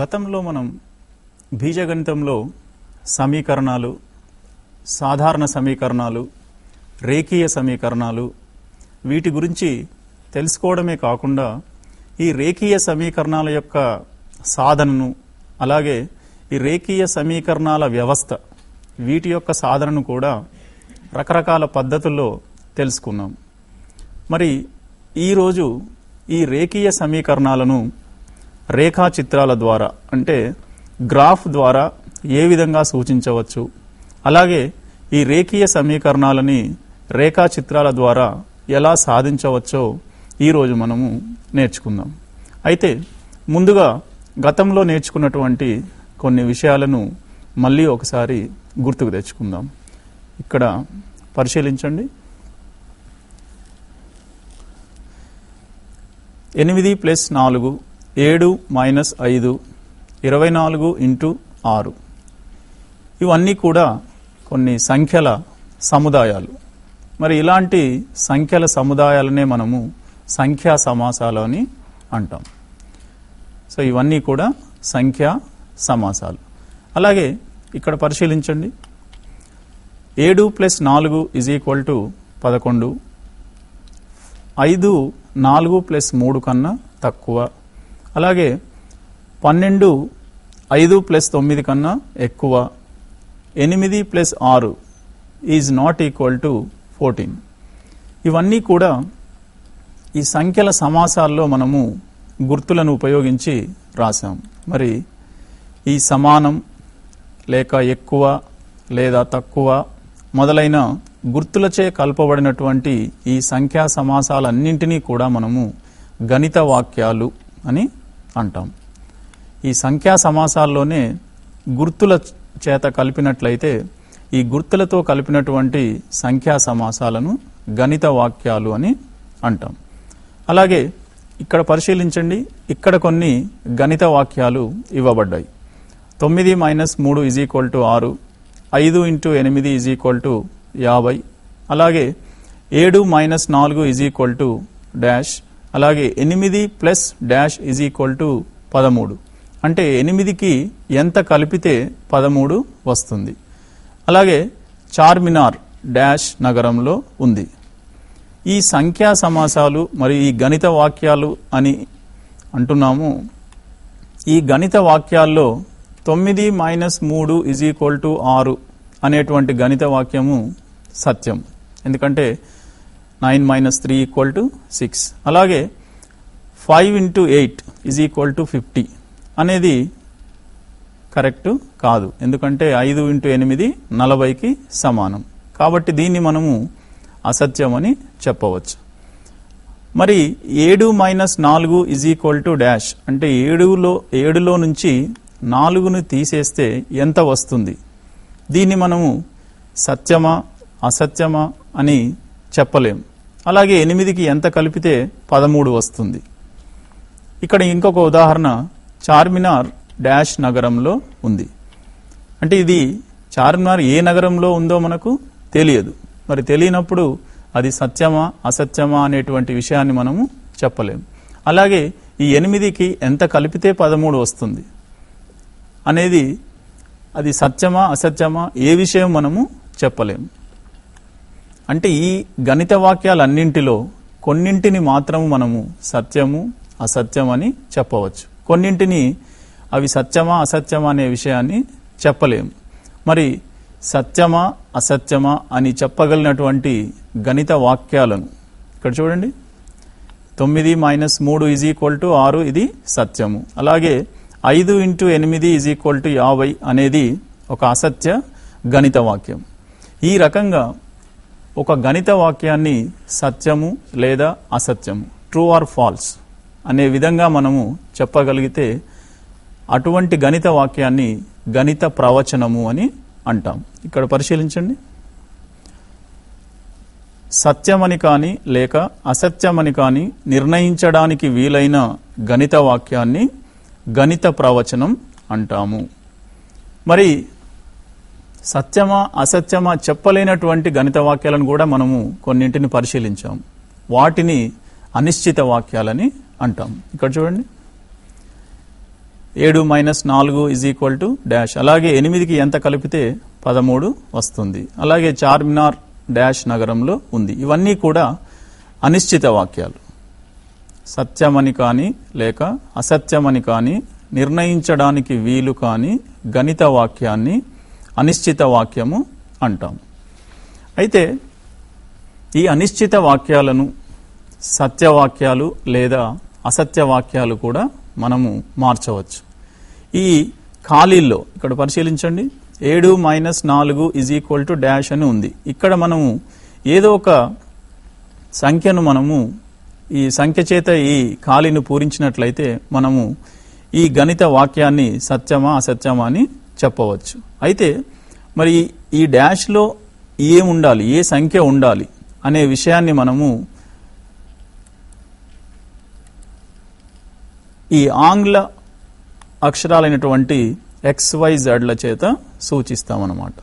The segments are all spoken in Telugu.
గతంలో మనం బీజగణితంలో సమీకరణాలు సాధారణ సమీకరణాలు రేఖీయ సమీకరణాలు వీటి గురించి తెలుసుకోవడమే కాకుండా ఈ రేఖీయ సమీకరణాల యొక్క సాధనను అలాగే ఈ రేఖీయ సమీకరణాల వ్యవస్థ వీటి యొక్క సాధనను కూడా రకరకాల పద్ధతుల్లో తెలుసుకున్నాం మరి ఈరోజు ఈ రేఖీయ సమీకరణాలను రేఖాచిత్రాల ద్వారా అంటే గ్రాఫ్ ద్వారా ఏ విధంగా సూచించవచ్చు అలాగే ఈ రేఖీయ సమీకరణాలని రేఖాచిత్రాల ద్వారా ఎలా సాధించవచ్చో ఈరోజు మనము నేర్చుకుందాం అయితే ముందుగా గతంలో నేర్చుకున్నటువంటి కొన్ని విషయాలను మళ్ళీ ఒకసారి గుర్తుకు తెచ్చుకుందాం ఇక్కడ పరిశీలించండి ఎనిమిది ప్లస్ నాలుగు ఏడు మైనస్ ఐదు ఇరవై నాలుగు ఇంటూ ఆరు ఇవన్నీ కూడా కొన్ని సంఖ్యల సముదాయాలు మరి ఇలాంటి సంఖ్యల సముదాయాలనే మనము సంఖ్యా సమాసాలు అని అంటాం సో ఇవన్నీ కూడా సంఖ్యా సమాసాలు అలాగే ఇక్కడ పరిశీలించండి ఏడు ప్లస్ నాలుగు ఇజ్ ఈక్వల్ టు పదకొండు ఐదు నాలుగు ప్లస్ మూడు కన్నా తక్కువ అలాగే పన్నెండు ఐదు ప్లస్ తొమ్మిది కన్నా ఎక్కువ ఎనిమిది ప్లస్ ఆరు is not equal to fourteen ఇవన్నీ కూడా ఈ సంఖ్యల సమాసాల్లో మనము గుర్తులను ఉపయోగించి రాసాం మరి ఈ సమానం లేక ఎక్కువ లేదా తక్కువ మొదలైన గుర్తులచే కలపబడినటువంటి ఈ సంఖ్యా సమాసాలన్నింటినీ కూడా మనము గణిత వాక్యాలు అని అంటాం ఈ సంఖ్యా సమాసాల్లోనే గుర్తుల చేత కలిపినట్లయితే ఈ గుర్తులతో కలిపినటువంటి సంఖ్యా సమాసాలను గణిత వాక్యాలు అని అంటాం అలాగే ఇక్కడ పరిశీలించండి ఇక్కడ కొన్ని గణిత వాక్యాలు ఇవ్వబడ్డాయి తొమ్మిది మైనస్ మూడు ఇజ్ ఈక్వల్ టు ఆరు ఐదు ఇంటూ ఎనిమిది ఇజ్ ఈక్వల్ టు యాభై అలాగే ఏడు మైనస్ నాలుగు ఇజ్ ఈక్వల్ టు డాష్ అలాగే ఎనిమిది plus dash is equal to పదమూడు అంటే ఎనిమిదికి ఎంత కలిపితే పదమూడు వస్తుంది అలాగే చార్మినార్ డాష్ నగరంలో ఉంది ఈ సంఖ్యా సమాసాలు మరియు ఈ గణిత వాక్యాలు అని అంటున్నాము ఈ గణిత వాక్యాల్లో తొమ్మిది మైనస్ మూడు ఇజ్ ఈక్వల్ టు ఆరు అనేటువంటి గణిత వాక్యము సత్యం ఎందుకంటే nine minus three equal to six అలాగే five into eight is equal to fifty అనేది కరెక్ట్ కాదు ఎందుకంటే ఐదు ఇంటూ ఎనిమిది నలభైకి సమానం కాబట్టి దీన్ని మనము అసత్యం అని చెప్పవచ్చు మరి ఏడు మైనస్ నాలుగు ఇజ్ ఈక్వల్ టు డాష్ అంటే ఏడులో ఏడులో నుంచి నాలుగును తీసేస్తే ఎంత వస్తుంది దీన్ని మనము సత్యమా అసత్యమా అని చెప్పలేం అలాగే ఎనిమిదికి ఎంత కలిపితే పదమూడు వస్తుంది ఇక్కడ ఇంకొక ఉదాహరణ చార్మినార్ డాష్ నగరంలో ఉంది అంటే ఇది చార్మినార్ ఏ నగరంలో ఉందో మనకు తెలియదు మరి తెలియనప్పుడు అది సత్యమా అసత్యమా అనేటువంటి విషయాన్ని మనము చెప్పలేము అలాగే ఈ ఎనిమిదికి ఎంత కలిపితే పదమూడు వస్తుంది అనేది అది సత్యమా అసత్యమా ఏ విషయం మనము చెప్పలేము అంటే ఈ గణిత వాక్యాలన్నింటిలో కొన్నింటిని మాత్రము మనము సత్యము అసత్యం అని చెప్పవచ్చు కొన్నింటిని అవి సత్యమా అసత్యమా అనే విషయాన్ని చెప్పలేము మరి సత్యమా అసత్యమా అని చెప్పగలిగినటువంటి గణిత వాక్యాలను ఇక్కడ చూడండి తొమ్మిది మైనస్ మూడు ఈజ్ ఈక్వల్ టు ఆరు ఇది సత్యము అలాగే ఐదు ఇంటూ ఎనిమిది ఈజ్ ఈక్వల్ టు యాభై అనేది ఒక అసత్య గణిత వాక్యం ఈ రకంగా ఒక గణిత వాక్యాన్ని సత్యము లేదా అసత్యము ట్రూ ఆర్ ఫాల్స్ అనే విధంగా మనము చెప్పగలిగితే అటువంటి గణిత వాక్యాన్ని గణిత ప్రవచనము అని అంటాం ఇక్కడ పరిశీలించండి సత్యమని కానీ లేక అసత్యమని కానీ నిర్ణయించడానికి వీలైన గణిత వాక్యాన్ని గణిత ప్రవచనం అంటాము మరి సత్యమా అసత్యమా చెప్పలేనటువంటి గణిత వాక్యాలను కూడా మనము కొన్నింటిని పరిశీలించాం వాటిని అనిశ్చిత వాక్యాలని అంటాం ఇక్కడ చూడండి ఏడు మైనస్ నాలుగు ఇజ్ ఈక్వల్ టు డాష్ అలాగే ఎనిమిదికి ఎంత కలిపితే పదమూడు వస్తుంది అలాగే చార్మినార్ డాష్ నగరంలో ఉంది ఇవన్నీ కూడా అనిశ్చిత వాక్యాలు సత్యమని కానీ లేక అసత్యమని కానీ నిర్ణయించడానికి వీలు కాని గణిత వాక్యాన్ని అనిశ్చిత వాక్యము అంటాం అయితే ఈ అనిశ్చిత వాక్యాలను సత్యవాక్యాలు లేదా అసత్య వాక్యాలు కూడా మనము మార్చవచ్చు ఈ ఖాళీల్లో ఇక్కడ పరిశీలించండి ఏడు మైనస్ నాలుగు ఇజ్ ఈక్వల్ టు డాష్ అని ఉంది ఇక్కడ మనము ఏదో ఒక సంఖ్యను మనము ఈ సంఖ్య చేత ఈ ఖాళీని పూరించినట్లయితే మనము ఈ గణిత వాక్యాన్ని సత్యమా అసత్యమా అని చెప్పవచ్చు అయితే మరి ఈ డాష్లో ఏం ఉండాలి ఏ సంఖ్య ఉండాలి అనే విషయాన్ని మనము ఈ ఆంగ్ల అక్షరాలైనటువంటి ఎక్స్వైజెడ్ల చేత సూచిస్తామన్నమాట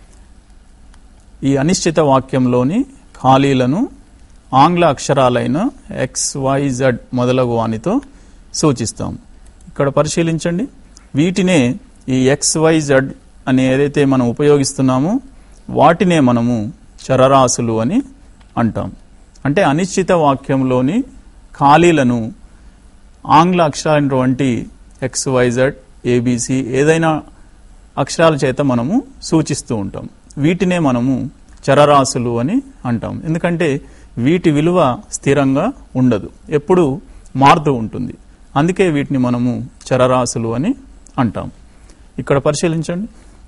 ఈ అనిశ్చిత వాక్యంలోని ఖాళీలను ఆంగ్ల అక్షరాలైన ఎక్స్వైజెడ్ మొదలగు వానితో సూచిస్తాం ఇక్కడ పరిశీలించండి వీటినే ఈ ఎక్స్వైజెడ్ అని ఏదైతే మనం ఉపయోగిస్తున్నామో వాటినే మనము చరరాశులు అని అంటాం అంటే అనిశ్చిత వాక్యంలోని ఖాళీలను ఆంగ్ల అక్షరాలైనటువంటి ఎక్స్ వైజెడ్ ఏబిసి ఏదైనా అక్షరాల చేత మనము సూచిస్తూ ఉంటాం వీటినే మనము చరరాశులు అని అంటాం ఎందుకంటే వీటి విలువ స్థిరంగా ఉండదు ఎప్పుడు మారుతూ ఉంటుంది అందుకే వీటిని మనము చరరాశులు అని అంటాం ఇక్కడ పరిశీలించండి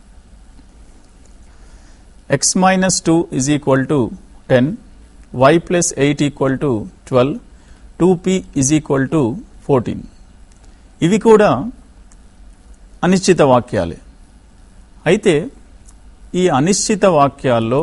x minus two is equal to ten y plus eight equal to twelve two p is equal to fourteen ఇవి కూడా అనిశ్చిత వాక్యాలే అయితే ఈ అనిశ్చిత వాక్యాల్లో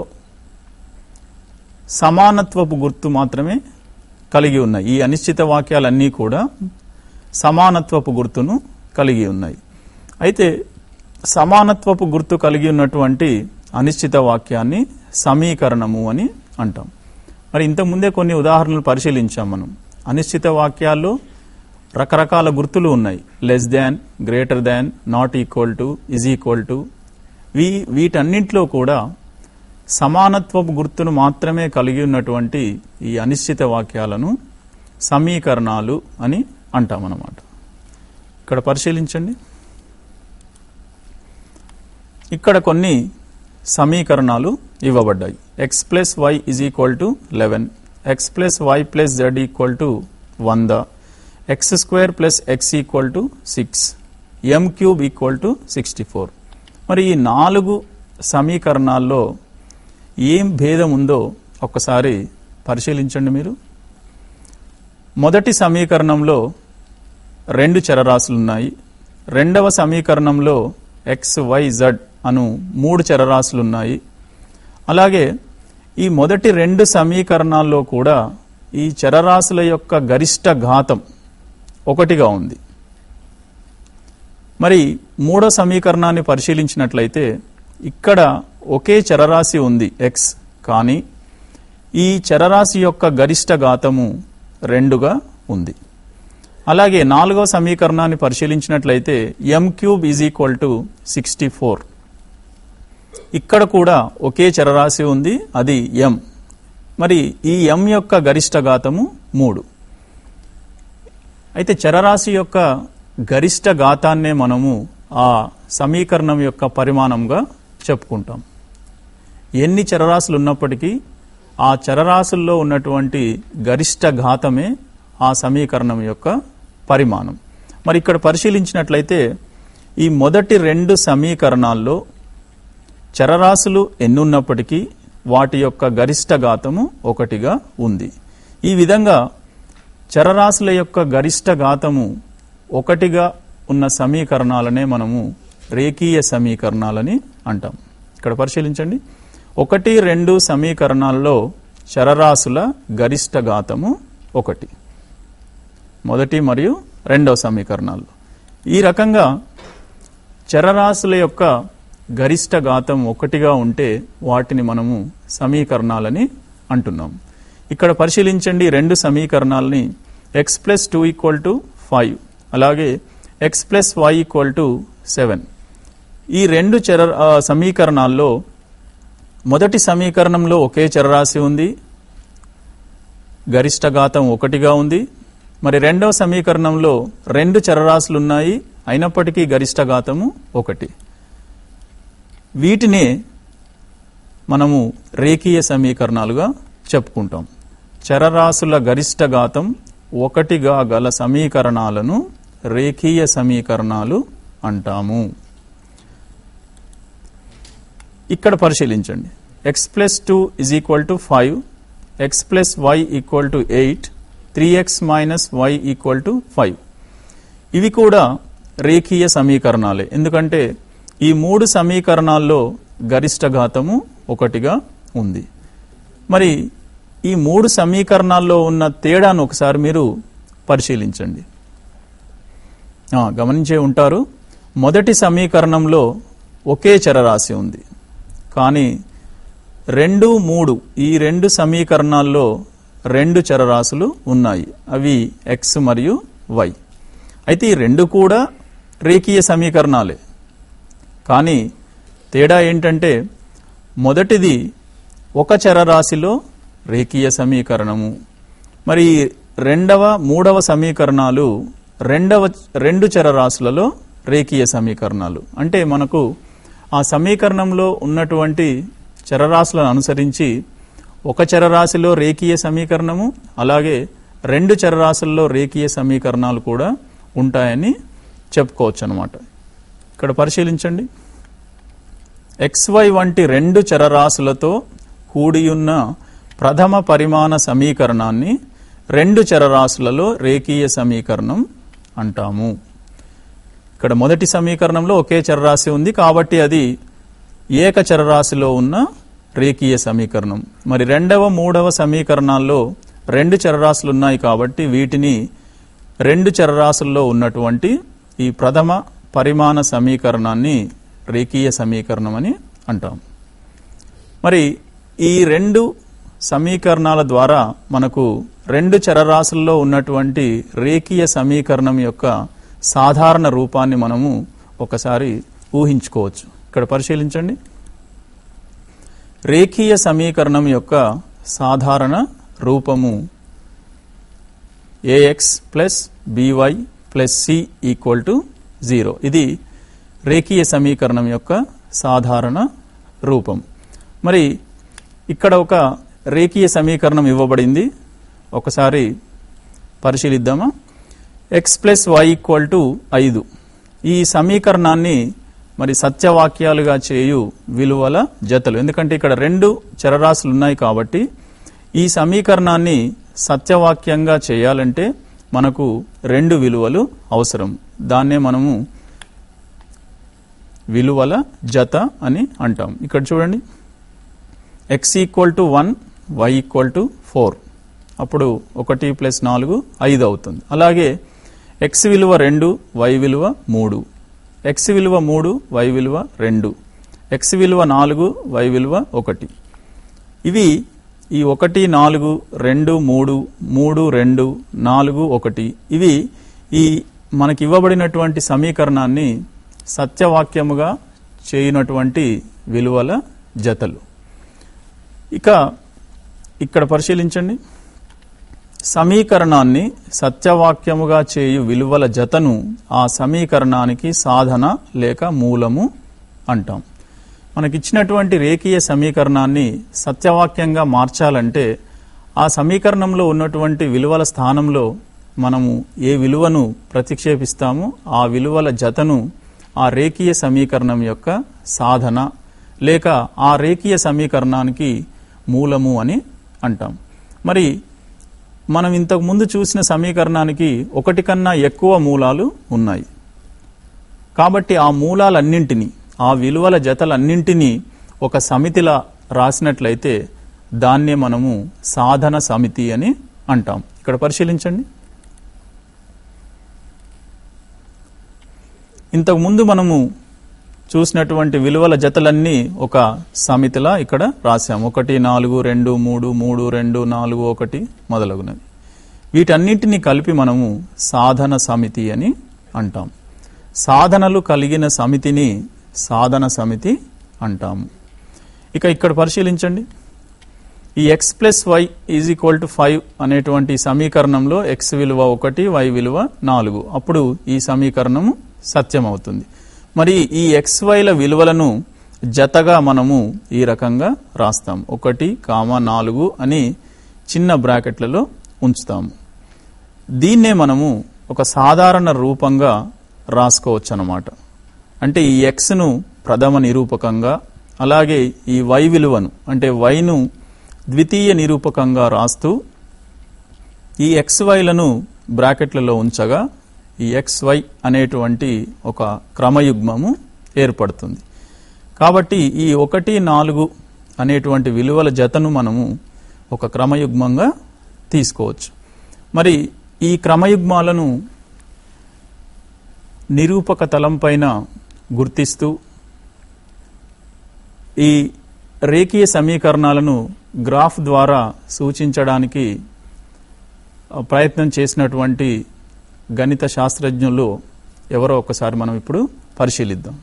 సమానత్వపు గుర్తు మాత్రమే కలిగి ఉన్నాయి ఈ అనిశ్చిత వాక్యాలన్నీ కూడా సమానత్వపు గుర్తును కలిగి ఉన్నాయి అయితే సమానత్వపు గుర్తు కలిగి ఉన్నటువంటి అనిశ్చిత వాక్యాన్ని సమీకరణము అని అంటాం మరి ఇంతకుముందే కొన్ని ఉదాహరణలు పరిశీలించాం మనం అనిశ్చిత వాక్యాల్లో రకరకాల గుర్తులు ఉన్నాయి less than greater than not equal to is equal to వీ వీటన్నింటిలో కూడా సమానత్వపు గుర్తును మాత్రమే కలిగి ఉన్నటువంటి ఈ అనిశ్చిత వాక్యాలను సమీకరణాలు అని అంటామన్నమాట ఇక్కడ పరిశీలించండి ఇక్కడ కొన్ని సమీకరణాలు ఇవ్వబడ్డాయి x plus y is equal to eleven x plus y plus z equal to వంద x square plus x equal to six m cube equal to sixty four మరి ఈ నాలుగు సమీకరణాల్లో ఏం భేదం ఉందో ఒక్కసారి పరిశీలించండి మీరు మొదటి సమీకరణంలో రెండు చరరాశులున్నాయి రెండవ సమీకరణంలో ఎక్స్ వై జడ్ అను మూడు చరరాశులున్నాయి అలాగే ఈ మొదటి రెండు సమీకరణాల్లో కూడా ఈ చరరాశుల యొక్క గరిష్ట ఘాతం ఒకటిగా ఉంది మరి మూడో సమీకరణాన్ని పరిశీలించినట్లయితే ఇక్కడ ఒకే చరరాశి ఉంది ఎక్స్ కానీ ఈ చరరాశి యొక్క గరిష్ట ఘాతము రెండుగా ఉంది అలాగే నాలుగో సమీకరణాన్ని పరిశీలించినట్లయితే m cube is equal to sixty four ఇక్కడ కూడా ఒకే చరరాశి ఉంది అది ఎం మరి ఈ ఎం యొక్క గరిష్ట ఘాతము మూడు అయితే చరరాశి యొక్క గరిష్ట ఘాతాన్నే మనము ఆ సమీకరణం యొక్క పరిమాణంగా చెప్పుకుంటాం ఎన్ని చరరాశులు ఉన్నప్పటికీ ఆ చరరాశుల్లో ఉన్నటువంటి గరిష్ట ఘాతమే ఆ సమీకరణం యొక్క పరిమాణం మరి ఇక్కడ పరిశీలించినట్లయితే ఈ మొదటి రెండు సమీకరణాల్లో చరరాశులు ఎన్నున్నప్పటికీ వాటి యొక్క గరిష్ట ఘాతము ఒకటిగా ఉంది ఈ విధంగా చరరాశుల యొక్క గరిష్ట ఘాతము ఒకటిగా ఉన్న సమీకరణాలనే మనము రేఖీయ సమీకరణాలని అంటాం ఇక్కడ పరిశీలించండి ఒకటి రెండు సమీకరణాల్లో చరరాశుల గరిష్ట ఘాతము ఒకటి మొదటి మరియు రెండవ సమీకరణాల్లో ఈ రకంగా చరరాశుల యొక్క గరిష్ట ఘాతం ఒకటిగా ఉంటే వాటిని మనము సమీకరణాలని అంటున్నాం ఇక్కడ పరిశీలించండి రెండు సమీకరణాలని x plus two equal to five అలాగే x plus y equal to seven ఈ రెండు చర ఆ, సమీకరణాల్లో మొదటి సమీకరణంలో ఒకే చరరాశి ఉంది గరిష్ట ఘాతం ఒకటిగా ఉంది మరి రెండవ సమీకరణంలో రెండు చరరాశులు ఉన్నాయి అయినప్పటికీ గరిష్ట ఘాతము ఒకటి వీటినే మనము రేఖీయ సమీకరణాలుగా చెప్పుకుంటాం చరరాశుల గరిష్ట ఘాతం ఒకటిగా గల సమీకరణాలను రేఖీయ సమీకరణాలు అంటాము ఇక్కడ పరిశీలించండి x plus two is equal to five x plus y equal to eight three x minus y equal to five ఇవి కూడా రేఖీయ సమీకరణాలే ఎందుకంటే ఈ మూడు సమీకరణాల్లో గరిష్ట ఘాతము ఒకటిగా ఉంది మరి ఈ మూడు సమీకరణాల్లో ఉన్న తేడాను ఒకసారి మీరు పరిశీలించండి ఆ, గమనించే ఉంటారు మొదటి సమీకరణంలో ఒకే చరరాశి ఉంది కానీ రెండు మూడు ఈ రెండు సమీకరణాల్లో రెండు చరరాశులు ఉన్నాయి అవి ఎక్స్ మరియు వై అయితే ఈ రెండు కూడా రేఖీయ సమీకరణాలే కానీ తేడా ఏంటంటే మొదటిది ఒక చరరాశిలో రేఖీయ సమీకరణము మరి రెండవ మూడవ సమీకరణాలు రెండవ రెండు చరరాశులలో రేఖీయ సమీకరణాలు అంటే మనకు ఆ సమీకరణంలో ఉన్నటువంటి చరరాశులను అనుసరించి ఒక చరరాశిలో రేఖీయ సమీకరణము అలాగే రెండు చరరాశుల్లో రేఖీయ సమీకరణాలు కూడా ఉంటాయని చెప్పుకోవచ్చు అనమాట ఇక్కడ పరిశీలించండి ఎక్స్వై వంటి రెండు చరరాశులతో కూడియున్న ప్రథమ పరిమాణ సమీకరణాన్ని రెండు చరరాశులలో రేఖీయ సమీకరణం అంటాము ఇక్కడ మొదటి సమీకరణంలో ఒకే చరరాశి ఉంది కాబట్టి అది ఏక చరరాశిలో ఉన్న రేఖీయ సమీకరణం మరి రెండవ మూడవ సమీకరణాల్లో రెండు చరరాశులు ఉన్నాయి కాబట్టి వీటిని రెండు చరరాశుల్లో ఉన్నటువంటి ఈ ప్రథమ పరిమాణ సమీకరణాన్ని రేఖీయ సమీకరణం అని అంటాం మరి ఈ రెండు సమీకరణాల ద్వారా మనకు రెండు చరరాశుల్లో ఉన్నటువంటి రేఖీయ సమీకరణం యొక్క సాధారణ రూపాన్ని మనము ఒకసారి ఊహించుకోవచ్చు ఇక్కడ పరిశీలించండి రేఖీయ సమీకరణం యొక్క సాధారణ రూపము a x plus b y plus c equal to zero ఇది రేఖీయ సమీకరణం యొక్క సాధారణ రూపం మరి ఇక్కడ ఒక రేఖీయ సమీకరణం ఇవ్వబడింది ఒకసారి పరిశీలిద్దామా x plus y equal to ఐదు ఈ సమీకరణాన్ని మరి సత్యవాక్యాలుగా చేయు విలువల జతలు ఎందుకంటే ఇక్కడ రెండు చరరాశులు ఉన్నాయి కాబట్టి ఈ సమీకరణాన్ని సత్యవాక్యంగా చేయాలంటే మనకు రెండు విలువలు అవసరం దాన్నే మనము విలువల జత అని అంటాం ఇక్కడ చూడండి x equal to one y equal to four అప్పుడు ఒకటి ప్లస్ నాలుగు ఐదు అవుతుంది అలాగే ఎక్స్ విలువ రెండు వై విలువ మూడు ఎక్స్ విలువ మూడు వై విలువ రెండు ఎక్స్ విలువ నాలుగు వై విలువ ఒకటి ఇవి ఈ ఒకటి నాలుగు రెండు మూడు మూడు రెండు నాలుగు ఒకటి ఇవి ఈ మనకి ఇవ్వబడినటువంటి సమీకరణాన్ని సత్యవాక్యముగా చేయనటువంటి విలువల జతలు ఇక ఇక్కడ పరిశీలించండి సమీకరణాన్ని సత్యవాక్యముగా చేయు విలువల జతను ఆ సమీకరణానికి సాధన లేక మూలము అంటాం మనకిచ్చినటువంటి రేఖీయ సమీకరణాన్ని సత్యవాక్యంగా మార్చాలంటే ఆ సమీకరణంలో ఉన్నటువంటి విలువల స్థానంలో మనము ఏ విలువను ప్రతిక్షేపిస్తామో ఆ విలువల జతను ఆ రేఖీయ సమీకరణం యొక్క సాధన లేక ఆ రేఖీయ సమీకరణానికి మూలము అని అంటాం మరి మనం ఇంతకు ముందు చూసిన సమీకరణానికి ఒకటి కన్నా ఎక్కువ మూలాలు ఉన్నాయి కాబట్టి ఆ మూలాలన్నింటినీ ఆ విలువల జతలన్నింటినీ ఒక సమితిలా రాసినట్లయితే దాన్నే మనము సాధన సమితి అని అంటాం ఇక్కడ పరిశీలించండి ఇంతకు ముందు మనము చూసినటువంటి విలువల జతలన్నీ ఒక సమితిలా ఇక్కడ రాశాము ఒకటి నాలుగు రెండు మూడు మూడు రెండు నాలుగు ఒకటి మొదలగునవి వీటన్నింటినీ కలిపి మనము సాధన సమితి అని అంటాం సాధనలు కలిగిన సమితిని సాధన సమితి అంటాము ఇక ఇక్కడ పరిశీలించండి ఈ x plus y is equal to five అనేటువంటి సమీకరణంలో ఎక్స్ విలువ ఒకటి వై విలువ నాలుగు అప్పుడు ఈ సమీకరణము సత్యం అవుతుంది మరి ఈ ఎక్స్ వైల విలువలను జతగా మనము ఈ రకంగా రాస్తాం ఒకటి కామ నాలుగు అని చిన్న బ్రాకెట్లలో ఉంచుతాము దీన్నే మనము ఒక సాధారణ రూపంగా రాసుకోవచ్చు అన్నమాట అంటే ఈ ఎక్స్ను ప్రథమ నిరూపకంగా అలాగే ఈ వై విలువను అంటే వైను ద్వితీయ నిరూపకంగా రాస్తూ ఈ ఎక్స్ వైలను బ్రాకెట్లలో ఉంచగా ఈ ఎక్స్ వై అనేటువంటి ఒక క్రమయుగ్మము ఏర్పడుతుంది కాబట్టి ఈ ఒకటి నాలుగు అనేటువంటి విలువల జతను మనము ఒక క్రమయుగ్మంగా తీసుకోవచ్చు మరి ఈ క్రమయుగ్మాలను నిరూపక తలం పైన గుర్తిస్తూ ఈ రేఖీయ సమీకరణాలను గ్రాఫ్ ద్వారా సూచించడానికి ఆ, ప్రయత్నం చేసినటువంటి గణిత శాస్త్రజ్ఞులు ఎవరో ఒకసారి మనం ఇప్పుడు పరిశీలిద్దాం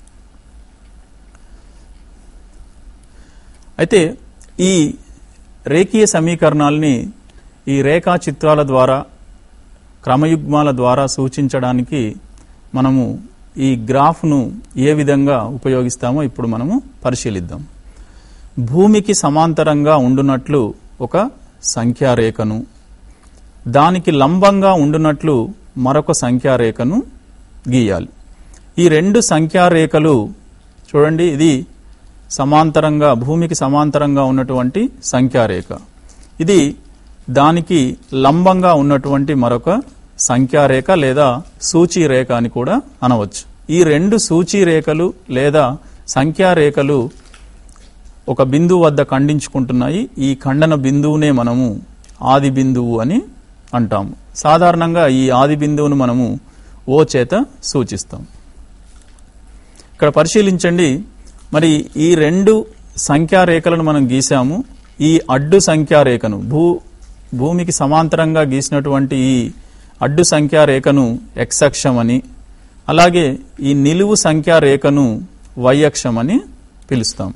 అయితే ఈ రేఖీయ సమీకరణాల్ని ఈ రేఖా చిత్రాల ద్వారా క్రమయుగ్మాల ద్వారా సూచించడానికి మనము ఈ గ్రాఫ్ను ఏ విధంగా ఉపయోగిస్తామో ఇప్పుడు మనము పరిశీలిద్దాం భూమికి సమాంతరంగా ఉండునట్లు ఒక సంఖ్యారేఖను దానికి లంబంగా ఉండునట్లు మరొక సంఖ్యారేఖను గీయాలి ఈ రెండు సంఖ్యారేఖలు చూడండి ఇది సమాంతరంగా భూమికి సమాంతరంగా ఉన్నటువంటి సంఖ్యారేఖ ఇది దానికి లంబంగా ఉన్నటువంటి మరొక సంఖ్యారేఖ లేదా సూచీరేఖ అని కూడా అనవచ్చు ఈ రెండు సూచీరేఖలు లేదా సంఖ్యారేఖలు ఒక బిందువు వద్ద ఖండించుకుంటున్నాయి ఈ ఖండన బిందువునే మనము ఆది బిందువు అని అంటాము సాధారణంగా ఈ ఆది బిందువును మనము ఓ చేత సూచిస్తాం ఇక్కడ పరిశీలించండి మరి ఈ రెండు సంఖ్యారేఖలను మనం గీసాము ఈ అడ్డు సంఖ్యారేఖను భూ భూమికి సమాంతరంగా గీసినటువంటి ఈ అడ్డు సంఖ్యారేఖను ఎక్స్ అక్షం అని అలాగే ఈ నిలువు సంఖ్యారేఖను వై అక్షం అని పిలుస్తాం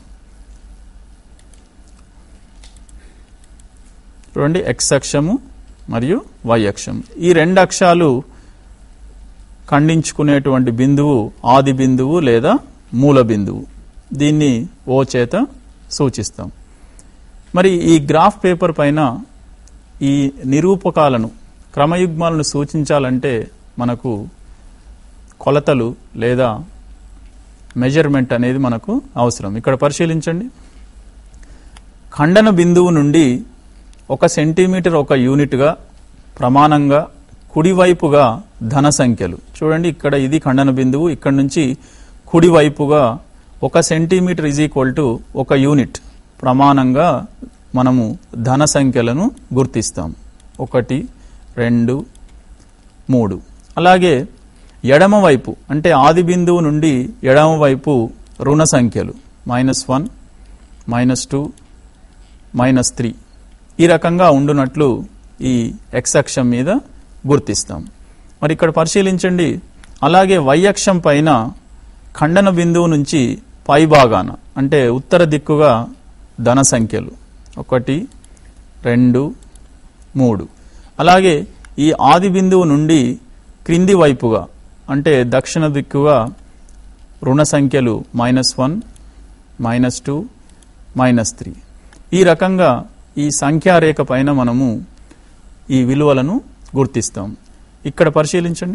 చూడండి ఎక్స్ అక్షము మరియు వై అక్షం ఈ రెండు అక్షాలు ఖండించుకునేటువంటి బిందువు ఆది బిందువు లేదా మూల బిందువు దీన్ని ఓ చేత సూచిస్తాం మరి ఈ గ్రాఫ్ పేపర్ పైన ఈ నిరూపకాలను క్రమయుగ్మాలను సూచించాలంటే మనకు కొలతలు లేదా మెజర్మెంట్ అనేది మనకు అవసరం ఇక్కడ పరిశీలించండి ఖండన బిందువు నుండి ఒక సెంటీమీటర్ ఒక యూనిట్గా ప్రమాణంగా కుడివైపుగా ధన సంఖ్యలు చూడండి ఇక్కడ ఇది ఖండన బిందువు ఇక్కడ నుంచి కుడివైపుగా ఒక సెంటీమీటర్ ఈజ్ ఈక్వల్ టు ఒక యూనిట్ ప్రమాణంగా మనము ధన సంఖ్యలను గుర్తిస్తాం ఒకటి రెండు మూడు అలాగే ఎడమ వైపు అంటే ఆది బిందువు నుండి ఎడమ వైపు రుణ సంఖ్యలు minus one minus two minus three ఈ రకంగా ఉండునట్లు ఈ ఎక్స్ అక్షం మీద గుర్తిస్తాం మరి ఇక్కడ పరిశీలించండి అలాగే వై అక్షం పైన ఖండన బిందువు నుంచి పై భాగాన అంటే ఉత్తర దిక్కుగా ధన సంఖ్యలు ఒకటి రెండు మూడు అలాగే ఈ ఆది బిందువు నుండి క్రింది వైపుగా అంటే దక్షిణ దిక్కుగా రుణ సంఖ్యలు minus one minus two minus three ఈ రకంగా ఈ సంఖ్యారేఖ పైన మనము ఈ విలువలను గుర్తిస్తాం ఇక్కడ పరిశీలించండి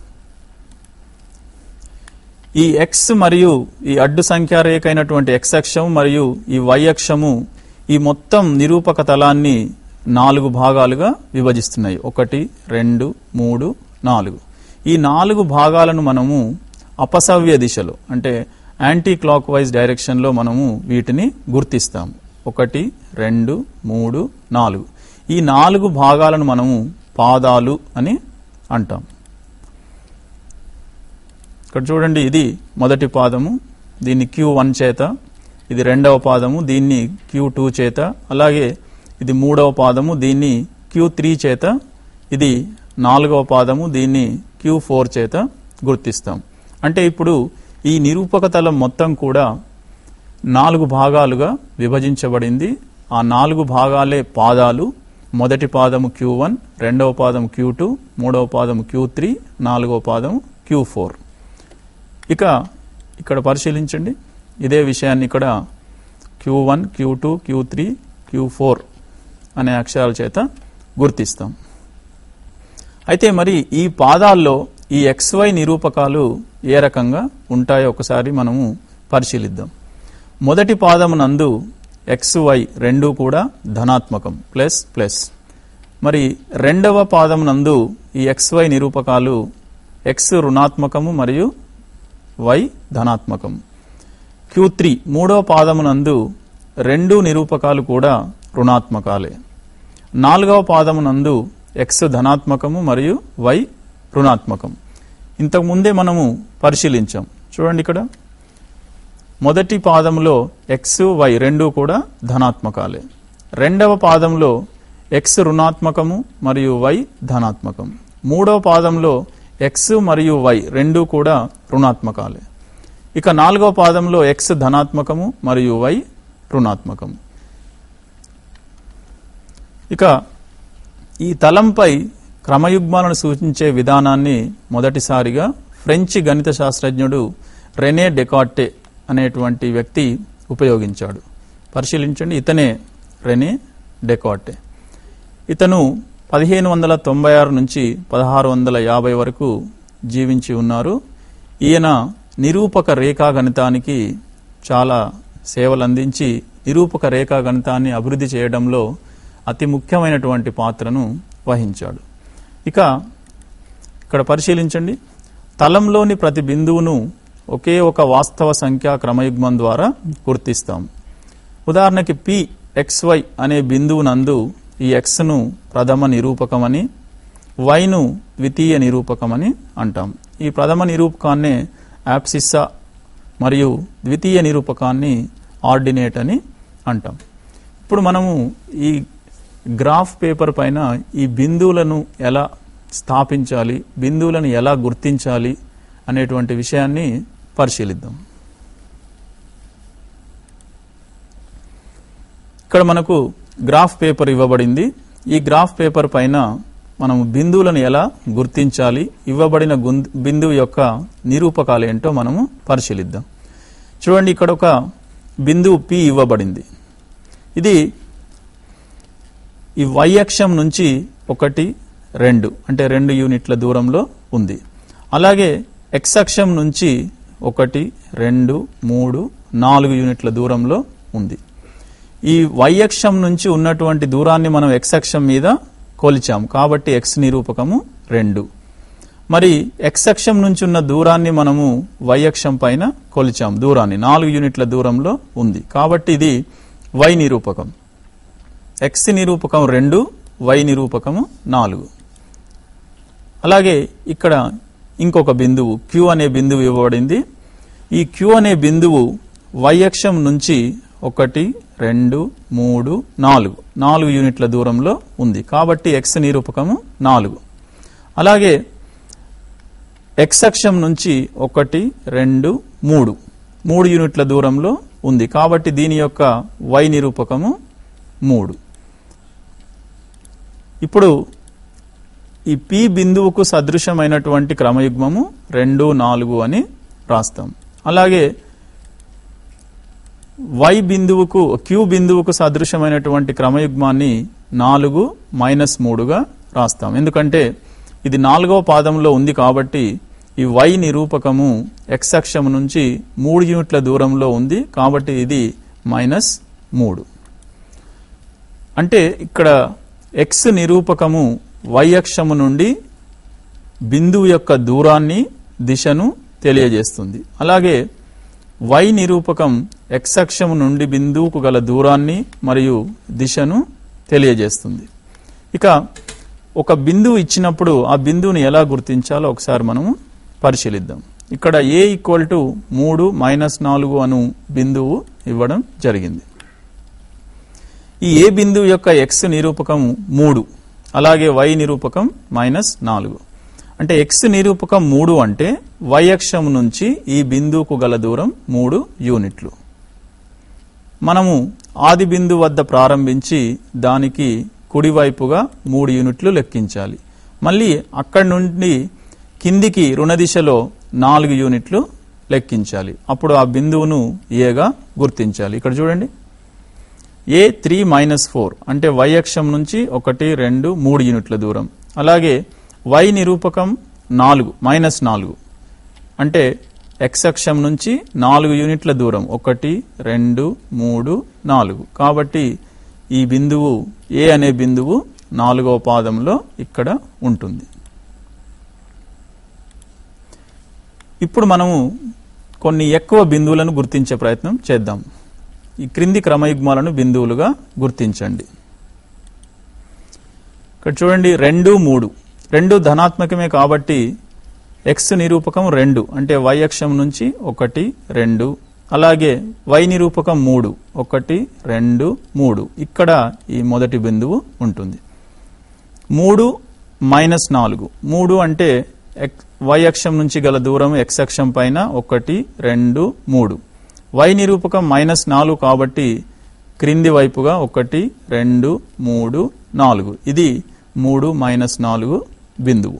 ఈ ఎక్స్ మరియు ఈ అడ్డు సంఖ్యారేఖ అయినటువంటి ఎక్స్ అక్షం మరియు ఈ వై అక్షము ఈ మొత్తం నిరూపక తలాన్ని నాలుగు భాగాలుగా విభజిస్తున్నాయి ఒకటి రెండు మూడు నాలుగు ఈ నాలుగు భాగాలను మనము అపసవ్య దిశలో అంటే యాంటీ క్లాక్ వైజ్ డైరెక్షన్లో మనము వీటిని గుర్తిస్తాం ఒకటి రెండు మూడు నాలుగు ఈ నాలుగు భాగాలను మనము పాదాలు అని అంటాం ఇక్కడ చూడండి ఇది మొదటి పాదము దీన్ని క్యూ వన్ చేత ఇది రెండవ పాదము దీన్ని క్యూ టూ చేత అలాగే ఇది మూడవ పాదము దీన్ని క్యూ త్రీ చేత ఇది నాలుగవ పాదము దీన్ని క్యూ ఫోర్ చేత గుర్తిస్తాం అంటే ఇప్పుడు ఈ నిరూపక తలం మొత్తం కూడా నాలుగు భాగాలుగా విభజించబడింది ఆ నాలుగు భాగాలే పాదాలు మొదటి పాదము క్యూ వన్ రెండవ పాదం క్యూ టూ మూడవ పాదం క్యూ త్రీ నాలుగవ పాదం క్యూ ఫోర్ ఇక ఇక్కడ పరిశీలించండి ఇదే విషయాన్ని ఇక్కడ Q one Q two Q three Q four అనే అక్షరాల చేత గుర్తిస్తాం అయితే మరి ఈ పాదాల్లో ఈ ఎక్స్వై నిరూపకాలు ఏ రకంగా ఉంటాయో ఒకసారి మనము పరిశీలిద్దాం మొదటి పాదమునందు ఎక్స్ వై రెండు కూడా ధనాత్మకం ప్లస్ ప్లస్ మరి రెండవ పాదమునందు ఈ ఎక్స్ వై నిరూపకాలు ఎక్స్ రుణాత్మకము మరియు వై ధనాత్మకం క్యూ త్రీ మూడవ పాదమునందు రెండు నిరూపకాలు కూడా రుణాత్మకాలే నాలుగవ పాదమునందు ఎక్స్ ధనాత్మకము మరియు వై రుణాత్మకం ఇంతకు ముందే మనము పరిశీలించాం చూడండి ఇక్కడ మొదటి పాదంలో ఎక్స్ వై రెండు కూడా ధనాత్మకాలే రెండవ పాదంలో ఎక్స్ రుణాత్మకము మరియు వై ధనాత్మకం మూడవ పాదంలో ఎక్స్ మరియు వై రెండు కూడా రుణాత్మకాలే ఇక నాలుగవ పాదంలో ఎక్స్ ధనాత్మకము మరియు వై రుణాత్మకము ఇక ఈ తలంపై క్రమయుగ్మాలను సూచించే విధానాన్ని మొదటిసారిగా ఫ్రెంచి గణిత శాస్త్రజ్ఞుడు రెనే డెకార్టే అనేటువంటి వ్యక్తి ఉపయోగించాడు పరిశీలించండి ఇతనే రెనే డెకార్టే ఇతను పదిహేను వందల తొంభై ఆరు నుంచి పదహారు వందల యాభై వరకు జీవించి ఉన్నారు ఈయన నిరూపక రేఖా గణితానికి చాలా సేవలు అందించి నిరూపక రేఖా గణితాన్ని అభివృద్ధి చేయడంలో అతి ముఖ్యమైనటువంటి పాత్రను వహించాడు ఇక ఇక్కడ పరిశీలించండి తలంలోని ప్రతి బిందువును ఒకే ఒక వాస్తవ సంఖ్యా క్రమయుగ్మం ద్వారా గుర్తిస్తాం ఉదాహరణకి పి ఎక్స్వై అనే బిందువునందు ఈ ఎక్స్ను ప్రథమ నిరూపకమని వైను ద్వితీయ నిరూపకమని అంటాం ఈ ప్రథమ నిరూపకాన్నే యాప్సిస్సా మరియు ద్వితీయ నిరూపకాన్ని ఆర్డినేట్ అని అంటాం ఇప్పుడు మనము ఈ గ్రాఫ్ పేపర్ పైన ఈ బిందువులను ఎలా స్థాపించాలి బిందువులను ఎలా గుర్తించాలి అనేటువంటి విషయాన్ని పరిశీలిద్దాం ఇక్కడ మనకు గ్రాఫ్ పేపర్ ఇవ్వబడింది ఈ గ్రాఫ్ పేపర్ పైన మనం బిందువులను ఎలా గుర్తించాలి ఇవ్వబడిన గుంద్- బిందువు యొక్క నిరూపకాలు ఏంటో మనము పరిశీలిద్దాం చూడండి ఇక్కడ ఒక బిందువు పి ఇవ్వబడింది ఇది ఈ y అక్షం నుంచి ఒకటి రెండు అంటే రెండు యూనిట్ల దూరంలో ఉంది అలాగే x అక్షం నుంచి ఒకటి రెండు మూడు నాలుగు యూనిట్ల దూరంలో ఉంది ఈ y అక్షం నుంచి ఉన్నటువంటి దూరాన్ని మనం x అక్షం మీద కొలిచాం కాబట్టి x నిరూపకము రెండు మరి x అక్షం నుంచి ఉన్న దూరాన్ని మనము y అక్షం పైన కొలిచాం దూరాన్ని నాలుగు యూనిట్ల దూరంలో ఉంది కాబట్టి ఇది y నిరూపకం ఎక్స్ నిరూపకం రెండు వై నిరూపకము నాలుగు అలాగే ఇక్కడ ఇంకొక బిందువు క్యూ అనే బిందువు ఇవ్వబడింది ఈ క్యూ అనే బిందువు వై అక్షం నుంచి ఒకటి రెండు మూడు నాలుగు నాలుగు యూనిట్ల దూరంలో ఉంది కాబట్టి ఎక్స్ నిరూపకము నాలుగు అలాగే ఎక్స్ అక్షం నుంచి ఒకటి రెండు మూడు మూడు యూనిట్ల దూరంలో ఉంది కాబట్టి దీని యొక్క వై నిరూపకము మూడు ఇప్పుడు ఈ పి బిందువుకు సదృశమైనటువంటి క్రమయుగ్మము రెండు నాలుగు అని రాస్తాం అలాగే వై బిందువుకు క్యూ బిందువుకు సదృశమైనటువంటి క్రమయుగ్మాన్ని నాలుగు మైనస్ మూడుగా రాస్తాం ఎందుకంటే ఇది నాలుగవ పాదంలో ఉంది కాబట్టి ఈ వై నిరూపకము ఎక్స్ అక్షం నుంచి మూడు యూనిట్ల దూరంలో ఉంది కాబట్టి ఇది మైనస్ మూడు అంటే ఇక్కడ ఎక్స్ నిరూపకము వై అక్షము నుండి బిందువు యొక్క దూరాన్ని దిశను తెలియజేస్తుంది అలాగే వై నిరూపకం ఎక్స్ అక్షము నుండి బిందువుకు గల దూరాన్ని మరియు దిశను తెలియజేస్తుంది ఇక ఒక బిందువు ఇచ్చినప్పుడు ఆ బిందువుని ఎలా గుర్తించాలో ఒకసారి మనము పరిశీలిద్దాం ఇక్కడ ఏ ఈక్వల్ టు మూడు మైనస్ నాలుగు అను బిందువు ఇవ్వడం జరిగింది ఈ ఏ బిందువు యొక్క ఎక్స్ నిరూపకం మూడు అలాగే వై నిరూపకం మైనస్ నాలుగు అంటే ఎక్స్ నిరూపకం మూడు అంటే y అక్షం నుంచి ఈ బిందువుకు గల దూరం మూడు యూనిట్లు మనము ఆది బిందువు వద్ద ప్రారంభించి దానికి కుడివైపుగా మూడు యూనిట్లు లెక్కించాలి మళ్ళీ అక్కడి నుండి కిందికి రుణదిశలో నాలుగు యూనిట్లు లెక్కించాలి అప్పుడు ఆ బిందువును ఏగా గుర్తించాలి ఇక్కడ చూడండి ఏ త్రీ మైనస్ ఫోర్ అంటే y అక్షం నుంచి ఒకటి రెండు మూడు యూనిట్ల దూరం అలాగే y నిరూపకం నాలుగు మైనస్ నాలుగు అంటే x అక్షం నుంచి నాలుగు యూనిట్ల దూరం ఒకటి రెండు మూడు నాలుగు కాబట్టి ఈ బిందువు ఏ అనే బిందువు నాలుగవ పాదంలో ఇక్కడ ఉంటుంది ఇప్పుడు మనము కొన్ని ఎక్కువ బిందువులను గుర్తించే ప్రయత్నం చేద్దాం ఈ క్రింది క్రమయుగ్మాలను బిందువులుగా గుర్తించండి ఇక్కడ చూడండి రెండు మూడు రెండు ధనాత్మకమే కాబట్టి ఎక్స్ నిరూపకం రెండు అంటే y అక్షం నుంచి ఒకటి రెండు అలాగే y నిరూపకం మూడు ఒకటి రెండు మూడు ఇక్కడ ఈ మొదటి బిందువు ఉంటుంది మూడు మైనస్ నాలుగు మూడు అంటే ఎక్- y అక్షం నుంచి గల దూరం x అక్షం పైన ఒకటి రెండు మూడు y నిరూపకం మైనస్ నాలుగు కాబట్టి క్రింది వైపుగా ఒకటి రెండు మూడు నాలుగు ఇది మూడు మైనస్ నాలుగు బిందువు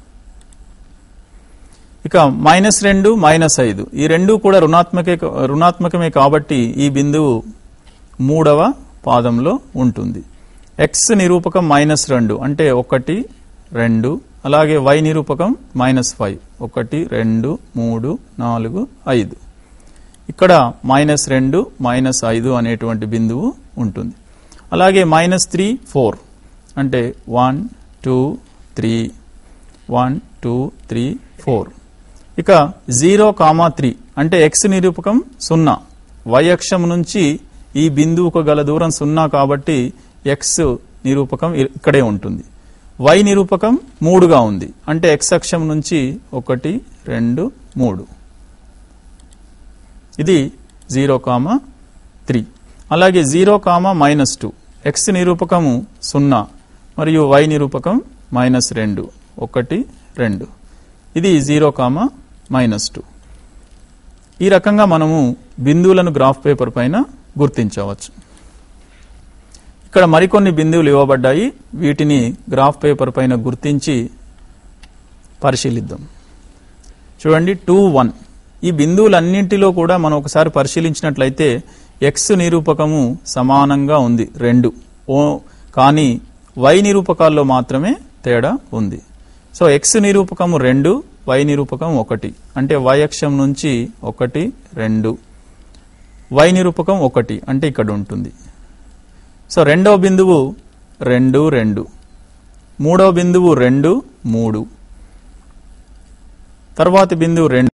ఇక మైనస్ రెండు మైనస్ ఐదు ఈ రెండు కూడా రుణాత్మకే రుణాత్మకమే కాబట్టి ఈ బిందువు మూడవ పాదంలో ఉంటుంది ఎక్స్ నిరూపకం మైనస్ రెండు అంటే ఒకటి రెండు అలాగే వై నిరూపకం మైనస్ ఫైవ్ ఒకటి రెండు మూడు నాలుగు ఐదు ఇక్కడ మైనస్ రెండు మైనస్ ఐదు అనేటువంటి బిందువు ఉంటుంది అలాగే మైనస్ త్రీ ఫోర్ అంటే one two three one two three four ఇక జీరో కామా త్రీ అంటే ఎక్స్ నిరూపకం సున్నా వై అక్షం నుంచి ఈ బిందువుకు గల దూరం సున్నా కాబట్టి ఎక్స్ నిరూపకం ఇ- ఇక్కడే ఉంటుంది వై నిరూపకం మూడుగా ఉంది అంటే ఎక్స్ అక్షం నుంచి ఒకటి రెండు మూడు ఇది జీరో కామా త్రీ అలాగే zero comma minus two x నిరూపకము సున్నా మరియు వై నిరూపకం మైనస్ రెండు ఒకటి రెండు ఇది జీరో కామా మైనస్ టూ ఈ రకంగా మనము బిందువులను గ్రాఫ్ పేపర్ పైన గుర్తించవచ్చు ఇక్కడ మరికొన్ని బిందువులు ఇవ్వబడ్డాయి వీటిని గ్రాఫ్ పేపర్ పైన గుర్తించి పరిశీలిద్దాం చూడండి టూ వన్ ఈ బిందువులన్నింటిలో కూడా మనం ఒకసారి పరిశీలించినట్లయితే ఎక్స్ నిరూపకము సమానంగా ఉంది రెండు ఓ కానీ వై నిరూపకాల్లో మాత్రమే తేడా ఉంది సో ఎక్స్ నిరూపకము రెండు వై నిరూపకం ఒకటి అంటే వై అక్షం నుంచి ఒకటి రెండు వై నిరూపకం ఒకటి అంటే ఇక్కడ ఉంటుంది సో రెండవ బిందువు రెండు రెండు మూడవ బిందువు రెండు మూడు తర్వాతి బిందువు రెండు